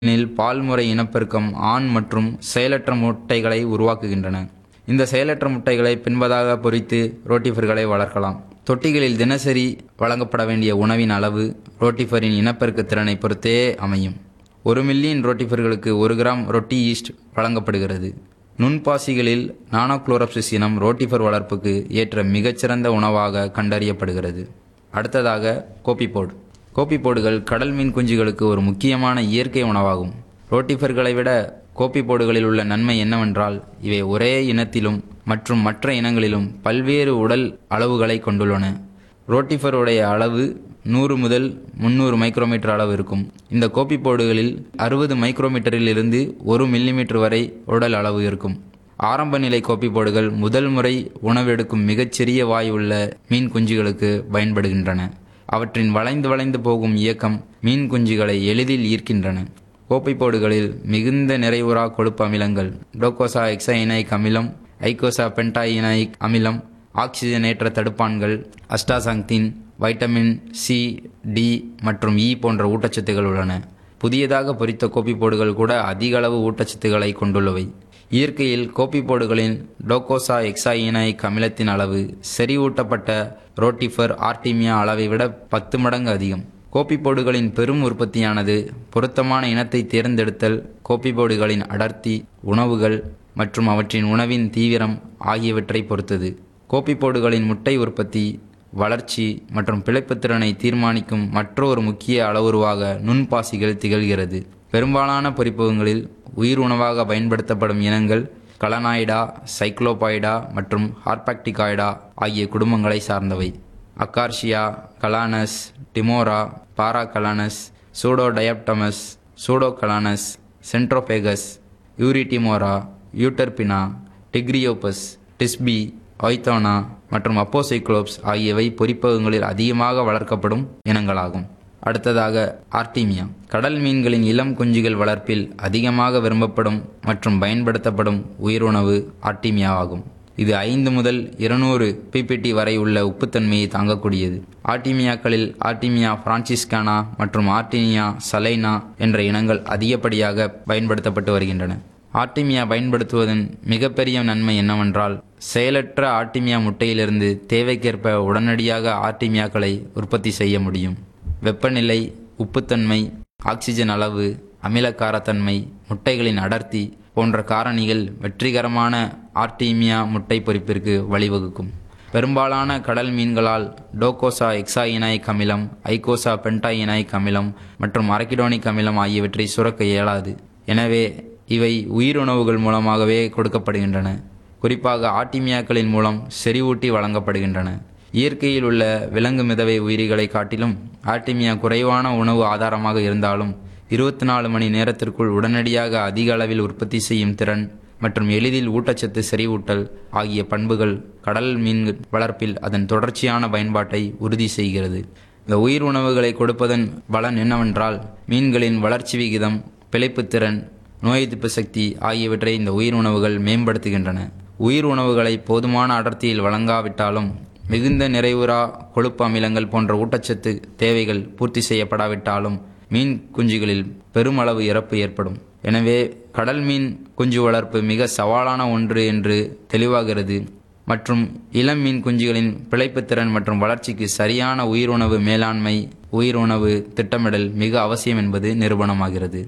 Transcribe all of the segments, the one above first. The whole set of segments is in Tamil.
எனில் பால்முறை இனப்பெருக்கம் ஆண் மற்றும் செயலற்ற முட்டைகளை உருவாக்குகின்றன இந்த செயலற்ற முட்டைகளை பின்பதாக பொரித்து ரோட்டிஃபர்களை வளர்க்கலாம் தொட்டிகளில் தினசரி வழங்கப்பட வேண்டிய உணவின் அளவு ரோட்டிஃபரின் இனப்பெருக்க திறனை பொறுத்தே அமையும் ஒரு மில்லியன் ரோட்டிஃபர்களுக்கு ஒரு கிராம் ரொட்டி ஈஸ்ட் வழங்கப்படுகிறது நுண்பாசிகளில் நானோக்ளோரப்சிஸ் இனம் ரோட்டிஃபர் வளர்ப்புக்கு ஏற்ற மிகச்சிறந்த உணவாக கண்டறியப்படுகிறது அடுத்ததாக கோபிப்போடு கோபிப்போடுகள் கடல் மீன் குஞ்சுகளுக்கு ஒரு முக்கியமான இயற்கை உணவாகும் ரோட்டிஃபர்களை விட கோபிப்போடுகளில் உள்ள நன்மை என்னவென்றால் இவை ஒரே இனத்திலும் மற்றும் மற்ற இனங்களிலும் பல்வேறு உடல் அளவுகளை கொண்டுள்ளன ரோட்டிஃபர் உடைய அளவு நூறு முதல் முந்நூறு மைக்ரோமீட்டர் அளவு இருக்கும் இந்த கோபிப்போடுகளில் அறுபது மைக்ரோமீட்டரில் இருந்து ஒரு மில்லிமீட்டர் வரை உடல் அளவு இருக்கும் ஆரம்ப நிலை கோப்பிப்போடுகள் முதல் முறை உணவெடுக்கும் மிகச்சிறிய வாய் உள்ள மீன் குஞ்சுகளுக்கு பயன்படுகின்றன அவற்றின் வளைந்து வளைந்து போகும் இயக்கம் மீன் குஞ்சுகளை எளிதில் ஈர்க்கின்றன கோப்பைப்போடுகளில் மிகுந்த நிறைவுறா கொழுப்பு அமிலங்கள் டோகோசா எக்ஸைனைக் அமிலம் ஐகோசா பென்டாயினைக் அமிலம் ஆக்சிஜனேற்ற தடுப்பான்கள் அஸ்டாசாங்தின் வைட்டமின் சி டி மற்றும் இ போன்ற ஊட்டச்சத்துகள் உள்ளன புதியதாக பொரித்த கோப்பிப்போடுகள் கூட அதிக அளவு ஊட்டச்சத்துக்களை கொண்டுள்ளவை இயற்கையில் கோப்பிப்போடுகளின் டோகோசா எக்ஸாயினைக் அமிலத்தின் அளவு செறிவூட்டப்பட்ட ரோட்டிஃபர் ஆர்டிமியா அளவை விட பத்து மடங்கு அதிகம் கோப்பிப்போடுகளின் பெரும் உற்பத்தியானது பொருத்தமான இனத்தை தேர்ந்தெடுத்தல் கோப்பிப்போடுகளின் அடர்த்தி உணவுகள் மற்றும் அவற்றின் உணவின் தீவிரம் ஆகியவற்றை பொறுத்தது கோப்பிப்போடுகளின் முட்டை உற்பத்தி வளர்ச்சி மற்றும் பிழைப்புத்திறனை தீர்மானிக்கும் மற்றொரு முக்கிய அளவுருவாக நுண்பாசிகள் திகழ்கிறது பெரும்பாலான பொறிப்பகங்களில் உயிர் உணவாக பயன்படுத்தப்படும் இனங்கள் கலனாய்டா சைக்ளோபாய்டா மற்றும் ஹார்பாக்டிகாய்டா ஆகிய குடும்பங்களை சார்ந்தவை அக்கார்ஷியா கலானஸ் டிமோரா பாராகலானஸ் சூடோடயப்டமஸ் சூடோகலானஸ் சென்ட்ரோபேகஸ் யூரிடிமோரா யூட்டர்பினா டிக்ரியோபஸ் டிஸ்பி ஒய்தோனா மற்றும் அப்போசைக்ளோப்ஸ் ஆகியவை பொறிப்பகங்களில் அதிகமாக வளர்க்கப்படும் இனங்களாகும் அடுத்ததாக ஆர்டீமியா கடல் மீன்களின் இளம் குஞ்சுகள் வளர்ப்பில் அதிகமாக விரும்பப்படும் மற்றும் பயன்படுத்தப்படும் உயிருணவு ஆர்டீமியா ஆகும் இது ஐந்து முதல் இருநூறு பிபிடி வரை உள்ள உப்புத்தன்மையை தாங்கக்கூடியது ஆர்டிமியாக்களில் ஆர்டிமியா பிரான்சிஸ்கானா மற்றும் ஆர்டினியா சலைனா என்ற இனங்கள் அதிகப்படியாக பயன்படுத்தப்பட்டு வருகின்றன ஆர்டிமியா பயன்படுத்துவதன் மிகப்பெரிய நன்மை என்னவென்றால் செயலற்ற ஆர்டிமியா முட்டையிலிருந்து தேவைக்கேற்ப உடனடியாக ஆர்டிமியாக்களை உற்பத்தி செய்ய முடியும் வெப்பநிலை உப்புத்தன்மை ஆக்சிஜன் அளவு அமிலக்காரத்தன்மை முட்டைகளின் அடர்த்தி போன்ற காரணிகள் வெற்றிகரமான ஆர்டீமியா முட்டை பொரிப்பிற்கு வழிவகுக்கும் பெரும்பாலான கடல் மீன்களால் டோகோசா எக்ஸாயினாய்க் அமிலம் ஐகோசா பென்டாயினாய்க் அமிலம் மற்றும் அரக்கிடோனிக் அமிலம் ஆகியவற்றை சுரக்க இயலாது எனவே இவை உயிருணவுகள் மூலமாகவே கொடுக்கப்படுகின்றன குறிப்பாக ஆர்டிமியாக்களின் மூலம் செறிவூட்டி வழங்கப்படுகின்றன இயற்கையில் உள்ள விலங்கு மிதவை உயிரிகளை காட்டிலும் ஆர்டிமியா குறைவான உணவு ஆதாரமாக இருந்தாலும் இருபத்தி நாலு மணி நேரத்திற்குள் உடனடியாக அதிக அளவில் உற்பத்தி செய்யும் திறன் மற்றும் எளிதில் ஊட்டச்சத்து செறிவூட்டல் ஆகிய பண்புகள் கடல் மீன் வளர்ப்பில் அதன் தொடர்ச்சியான பயன்பாட்டை உறுதி செய்கிறது இந்த உயிர் உணவுகளை கொடுப்பதன் பலன் என்னவென்றால் மீன்களின் வளர்ச்சி விகிதம் பிழைப்புத்திறன் நோய் எதிர்ப்பு சக்தி ஆகியவற்றை இந்த உயிர் உணவுகள் மேம்படுத்துகின்றன உயிர் உணவுகளை போதுமான அடர்த்தியில் வழங்காவிட்டாலும் மிகுந்த நிறைவுறா கொழுப்பு அமிலங்கள் போன்ற ஊட்டச்சத்து தேவைகள் பூர்த்தி செய்யப்படாவிட்டாலும் மீன் குஞ்சுகளில் பெருமளவு இறப்பு ஏற்படும் எனவே கடல் மீன் குஞ்சு வளர்ப்பு மிக சவாலான ஒன்று என்று தெளிவாகிறது மற்றும் இளம் மீன் குஞ்சுகளின் பிழைப்புத்திறன் மற்றும் வளர்ச்சிக்கு சரியான உயிருணவு மேலாண்மை உயிருணவு திட்டமிடல் மிக அவசியம் என்பது நிரூபணமாகிறது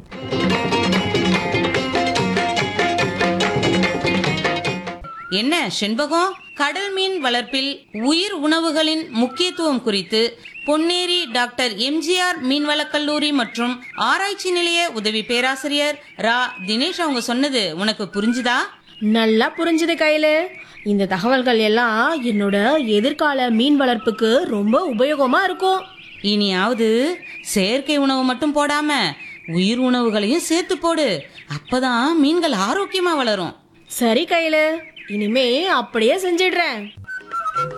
என்ன செண்பகம் கடல் மீன் வளர்ப்பில் உயிர் உணவுகளின் முக்கியத்துவம் குறித்து பொன்னேரி டாக்டர் எம்ஜிஆர் மீன்வளக் கல்லூரி மற்றும் ஆராய்ச்சி நிலைய உதவி பேராசிரியர் ரா தினேஷ் அவங்க சொன்னது உனக்கு புரிஞ்சுதா நல்லா புரிஞ்சுது கையில இந்த தகவல்கள் எல்லாம் என்னோட எதிர்கால மீன் வளர்ப்புக்கு ரொம்ப உபயோகமா இருக்கும் இனியாவது செயற்கை உணவு மட்டும் போடாம உயிர் உணவுகளையும் சேர்த்து போடு அப்பதான் மீன்கள் ஆரோக்கியமா வளரும் சரி கையில இனிமே அப்படியே செஞ்சிடுறேன்